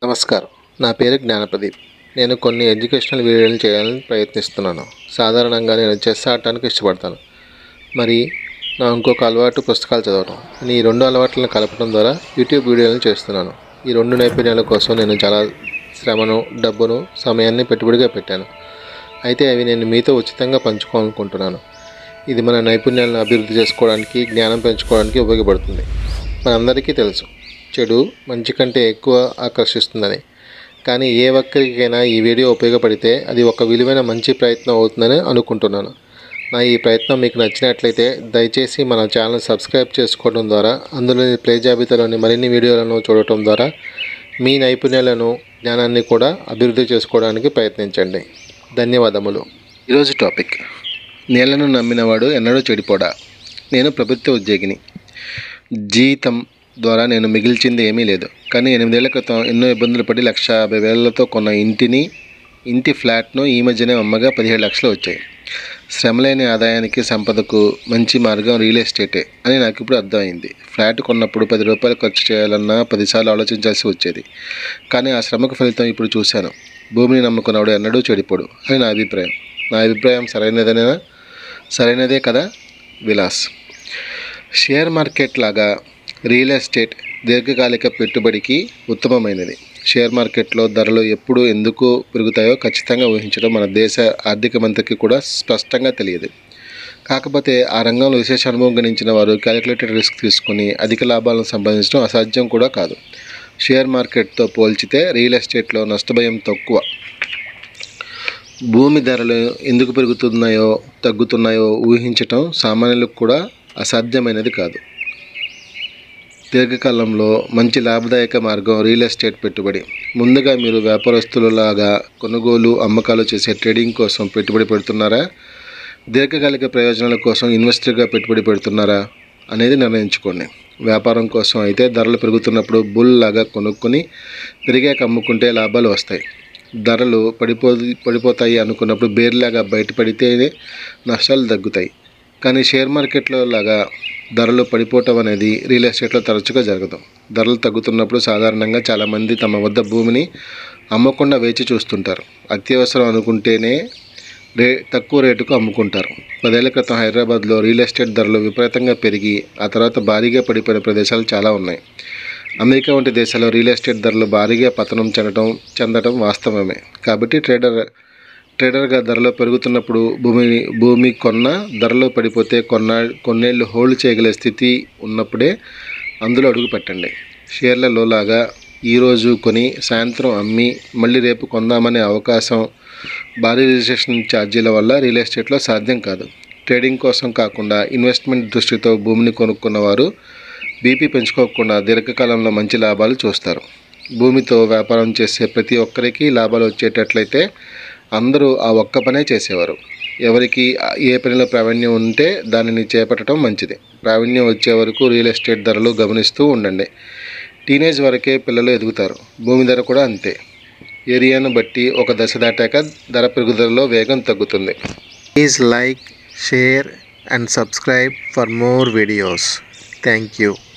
నమస్కారం నా పేరు జ్ఞానప్రదీప్ నేను కొన్ని ఎడ్యుకేషనల్ వీడియోలు చేయాలని ప్రయత్నిస్తున్నాను సాధారణంగా నేను చెస్ ఆడటానికి ఇష్టపడతాను మరి నా ఇంకొక అలవాటు పుస్తకాలు చదవడం నేను ఈ రెండు అలవాట్లను కలపడం ద్వారా యూట్యూబ్ వీడియోలను చేస్తున్నాను ఈ రెండు నైపుణ్యాల కోసం నేను చాలా శ్రమను డబ్బును సమయాన్ని పెట్టుబడిగా పెట్టాను అయితే అవి నేను మీతో ఉచితంగా పంచుకోవాలనుకుంటున్నాను ఇది మన నైపుణ్యాలను అభివృద్ధి చేసుకోవడానికి జ్ఞానం పెంచుకోవడానికి ఉపయోగపడుతుంది మనందరికీ తెలుసు చెడు మంచి కంటే ఎక్కువ ఆకర్షిస్తుందని కానీ ఏ ఒక్కరికైనా ఈ వీడియో ఉపయోగపడితే అది ఒక విలువైన మంచి ప్రయత్నం అవుతుందని అనుకుంటున్నాను నా ఈ ప్రయత్నం మీకు నచ్చినట్లయితే దయచేసి మన ఛానల్ సబ్స్క్రైబ్ చేసుకోవడం ద్వారా అందులోని ప్లే జాబితాలోని మరిన్ని వీడియోలను చూడటం ద్వారా మీ నైపుణ్యాలను జ్ఞానాన్ని కూడా అభివృద్ధి చేసుకోవడానికి ప్రయత్నించండి ధన్యవాదములు ఈరోజు టాపిక్ నీళ్లను నమ్మినవాడు ఎన్నడూ చెడిపోడా నేను ప్రభుత్వ ఉద్యోగిని జీతం ద్వారా నేను మిగిల్చింది ఏమీ లేదు కానీ ఎనిమిదేళ్ల క్రితం ఎన్నో ఇబ్బందులు పడి లక్ష యాభై వేలతో కొన్న ఇంటిని ఇంటి ఫ్లాట్ను ఈ మధ్యనే అమ్మగా పదిహేడు లక్షలు వచ్చాయి శ్రమలేని ఆదాయానికి సంపదకు మంచి మార్గం రియల్ ఎస్టేటే అని నాకు ఇప్పుడు అర్థమైంది ఫ్లాట్ కొన్నప్పుడు పది రూపాయలు ఖర్చు చేయాలన్నా పదిసార్లు ఆలోచించాల్సి వచ్చేది కానీ ఆ శ్రమకు ఫలితం ఇప్పుడు చూశాను భూమిని నమ్ముకున్నవాడు ఎన్నడూ చెడిపోడు అని నా అభిప్రాయం నా అభిప్రాయం సరైనదనేనా సరైనదే కదా విలాస్ షేర్ మార్కెట్ లాగా రియల్ ఎస్టేట్ దీర్ఘకాలిక పెట్టుబడికి ఉత్తమమైనది షేర్ మార్కెట్లో ధరలు ఎప్పుడు ఎందుకు పెరుగుతాయో ఖచ్చితంగా ఊహించడం మన దేశ ఆర్థిక మంత్రికి కూడా స్పష్టంగా తెలియదు కాకపోతే ఆ రంగంలో విశేష అనుభవం గణించిన వారు క్యాలిక్యులేటెడ్ రిస్క్ తీసుకుని అధిక లాభాలను సంపాదించడం అసాధ్యం కూడా కాదు షేర్ మార్కెట్తో పోల్చితే రియల్ ఎస్టేట్లో నష్టభయం తక్కువ భూమి ధరలు ఎందుకు పెరుగుతున్నాయో తగ్గుతున్నాయో ఊహించటం సామాన్యులకు కూడా అసాధ్యమైనది కాదు దీర్ఘకాలంలో మంచి లాభదాయక మార్గం రియల్ ఎస్టేట్ పెట్టుబడి ముందుగా మీరు వ్యాపారస్తులలాగా కొనుగోలు అమ్మకాలు చేసే ట్రేడింగ్ కోసం పెట్టుబడి పెడుతున్నారా దీర్ఘకాలిక ప్రయోజనాల కోసం ఇన్వెస్టర్గా పెట్టుబడి పెడుతున్నారా అనేది నిర్ణయించుకోండి వ్యాపారం కోసం అయితే ధరలు పెరుగుతున్నప్పుడు బుల్ లాగా కొనుక్కొని పెరిగాక అమ్ముకుంటే లాభాలు వస్తాయి ధరలు పడిపో పడిపోతాయి అనుకున్నప్పుడు బేర్లాగా బయటపడితేనే నష్టాలు తగ్గుతాయి కానీ షేర్ మార్కెట్లో లాగా ధరలు పడిపోవటం అనేది రియల్ ఎస్టేట్లో తరచుగా జరగదు ధరలు తగ్గుతున్నప్పుడు సాధారణంగా చాలామంది తమ వద్ద భూమిని అమ్మకుండా వేచి చూస్తుంటారు అత్యవసరం అనుకుంటేనే రే తక్కువ రేటుకు అమ్ముకుంటారు పదేళ్ల క్రితం హైదరాబాద్లో రియల్ ఎస్టేట్ ధరలు విపరీతంగా పెరిగి ఆ తర్వాత భారీగా పడిపోయిన ప్రదేశాలు చాలా ఉన్నాయి అమెరికా వంటి దేశాల్లో రియల్ ఎస్టేట్ ధరలు భారీగా పతనం చెందడం చెందడం వాస్తవమే కాబట్టి ట్రేడర్ ట్రేడర్గా ధరలు పెరుగుతున్నప్పుడు భూమిని భూమి కొన్న ధరలో పడిపోతే కొన్న కొన్నేళ్ళు హోల్డ్ చేయగల స్థితి ఉన్నప్పుడే అందులో అడుగు పెట్టండి షేర్లలో లాగా ఈరోజు కొని సాయంత్రం అమ్మి మళ్ళీ రేపు కొందామనే అవకాశం భారీ రిజిస్ట్రేషన్ ఛార్జీల వల్ల రియల్ ఎస్టేట్లో సాధ్యం కాదు ట్రేడింగ్ కోసం కాకుండా ఇన్వెస్ట్మెంట్ దృష్టితో భూమిని కొనుక్కున్నవారు బీపీ పెంచుకోకుండా దీర్ఘకాలంలో మంచి లాభాలు చూస్తారు భూమితో వ్యాపారం చేసే ప్రతి ఒక్కరికి లాభాలు వచ్చేటట్లయితే అందరూ ఆ ఒక్క పనే చేసేవారు ఎవరికి ఏ పనిలో ప్రావీణ్యం ఉంటే దానిని చేపట్టడం మంచిది ప్రావీణ్యం వచ్చే వరకు రియల్ ఎస్టేట్ ధరలు గమనిస్తూ ఉండండి టీనేజ్ వరకే పిల్లలు ఎదుగుతారు భూమి ధర కూడా అంతే ఏరియాను బట్టి ఒక దశ దాటాక ధర పెరుగుదలలో వేగం తగ్గుతుంది please like share and subscribe for more videos thank you